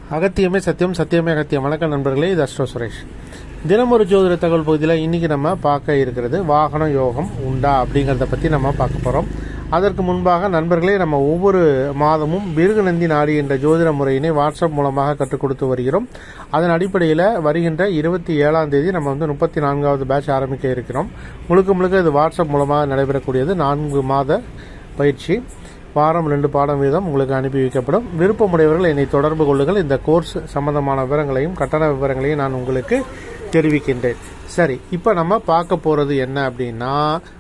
அகத்தியமே சத்தியம் சத்தியமே அகத்தியம் வணக்கம் நண்பர்களே இது அஸ்ட்ரோ சுரேஷ் தினம் ஒரு ஜோதிட தகவல் பகுதியில் இன்னைக்கு நம்ம பார்க்க இருக்கிறது வாகன யோகம் உண்டா அப்படிங்கிறத பற்றி நம்ம பார்க்க போகிறோம் அதற்கு முன்பாக நண்பர்களே நம்ம ஒவ்வொரு மாதமும் பிருகுநந்தி நாடி என்ற ஜோதிட முறையினை வாட்ஸ்அப் மூலமாக கற்றுக் கொடுத்து வருகிறோம் அதன் அடிப்படையில் வருகின்ற இருபத்தி ஏழாம் தேதி நம்ம வந்து முப்பத்தி நான்காவது பேட்ச் ஆரம்பிக்க இருக்கிறோம் முழுக்க முழுக்க இது வாட்ஸ்அப் மூலமாக நடைபெறக்கூடியது நான்கு மாத பயிற்சி வாரம் ரெண்டு பாடம் வீதம் உங்களுக்கு அனுப்பி வைக்கப்படும் விருப்பமுடையவர்கள் என்னை தொடர்பு கொள்ளுங்கள் இந்த கோர்ஸ் சம்பந்தமான விவரங்களையும் கட்டண விவரங்களையும் நான் உங்களுக்கு தெரிவிக்கின்றேன் சரி இப்போ நம்ம பார்க்க போகிறது என்ன அப்படின்னா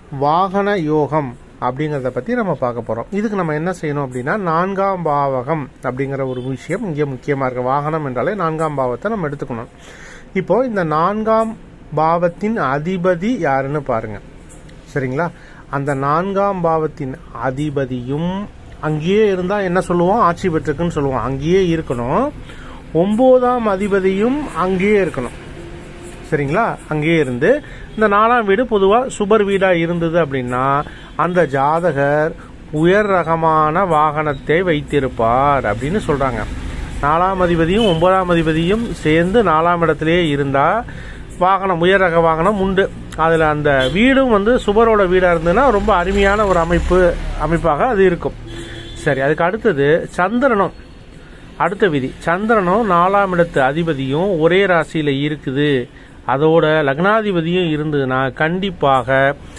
வாகன யோகம் அப்படிங்கிறத பற்றி நம்ம பார்க்க போகிறோம் இதுக்கு நம்ம என்ன செய்யணும் அப்படின்னா நான்காம் பாவகம் அப்படிங்கிற ஒரு விஷயம் இங்கே முக்கியமாக இருக்கு வாகனம் என்றாலே நான்காம் பாவத்தை நம்ம எடுத்துக்கணும் இப்போ இந்த நான்காம் பாவத்தின் அதிபதி யாருன்னு பாருங்க சரிங்களா அந்த நான்காம் பாவத்தின் அதிபதியும் அங்கேயே இருந்தால் என்ன சொல்லுவோம் ஆட்சி பெற்றிருக்குன்னு சொல்லுவோம் அங்கேயே இருக்கணும் ஒன்பதாம் அதிபதியும் அங்கேயே இருக்கணும் சரிங்களா அங்கேயே இருந்து இந்த நாலாம் வீடு பொதுவாக சுபர் வீடாக இருந்தது அப்படின்னா அந்த ஜாதகர் உயர் ரகமான வாகனத்தை வைத்திருப்பார் அப்படின்னு சொல்கிறாங்க நாலாம் அதிபதியும் ஒன்பதாம் அதிபதியும் சேர்ந்து நாலாம் இடத்திலேயே இருந்தால் வாகனம் உயர் ரக வாகனம் உண்டு அதில் அந்த வீடும் வந்து சுபரோட வீடாக இருந்ததுன்னா ரொம்ப அருமையான ஒரு அமைப்பு அமைப்பாக அது இருக்கும் சரி அதுக்கு அடுத்தது சந்திரனும் அடுத்த விதி சந்திரனும் நாலாம் இடத்து அதிபதியும் ஒரே ராசியில் இருக்குது அதோட லக்னாதிபதியும் இருந்ததுன்னா கண்டிப்பாக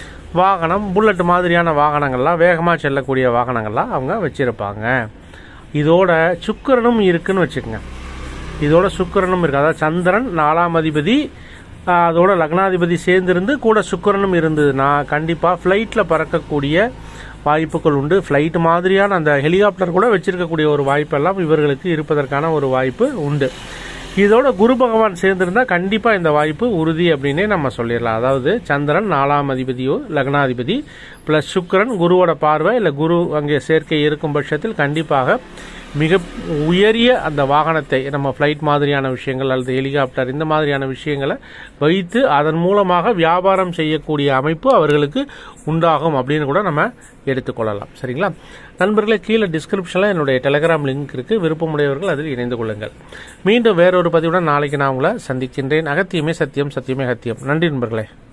வாகனம் புல்லட் மாதிரியான வாகனங்கள்லாம் வேகமாக செல்லக்கூடிய வாகனங்கள்லாம் அவங்க வச்சிருப்பாங்க இதோட சுக்கிரனும் இருக்குன்னு வச்சுக்கோங்க இதோட சுக்கிரனும் இருக்கு அதாவது சந்திரன் நாலாம் அதிபதி ஆஹ், அதோட லக்னாதிபதி சேர்ந்திருந்து கூட சுக்கிரனும் இருந்ததுன்னா கண்டிப்பாக ஃப்ளைட்டில் பறக்கக்கூடிய வாய்ப்புகள் உண்டு ஃப்ளைட் மாதிரியான அந்த ஹெலிகாப்டர் கூட வச்சிருக்கக்கூடிய ஒரு வாய்ப்பெல்லாம் இவர்களுக்கு இருப்பதற்கான ஒரு வாய்ப்பு உண்டு இதோட குரு பகவான் சேர்ந்திருந்தா கண்டிப்பா இந்த வாய்ப்பு உறுதி அப்படின்னே நம்ம சொல்லிடலாம் அதாவது சந்திரன் நாலாம் அதிபதியோ லக்னாதிபதி பிளஸ் சுக்கிரன் குருவோட பார்வை இல்லை குரு அங்கே சேர்க்கை இருக்கும் பட்சத்தில் கண்டிப்பாக மிக உயரிய அந்த வாகனத்தை நம்ம ஃப்ளைட் மாதிரியான விஷயங்கள் அல்லது ஹெலிகாப்டர் இந்த மாதிரியான விஷயங்களை வைத்து அதன் மூலமாக வியாபாரம் செய்யக்கூடிய அமைப்பு அவர்களுக்கு உண்டாகும் அப்படின்னு கூட நம்ம எடுத்துக்கொள்ளலாம் சரிங்களா நண்பர்களே கீழே டிஸ்கிரிப்ஷனில் என்னுடைய டெலிகிராம் லிங்க் இருக்கு விருப்பமுடையவர்கள் அதில் இணைந்து கொள்ளுங்கள் மீண்டும் வேறொரு பதிவுடன் நாளைக்கு நான் உங்களை சந்திக்கின்றேன் அகத்தியமே சத்தியம் சத்தியமே அகத்தியம் நன்றி நண்பர்களே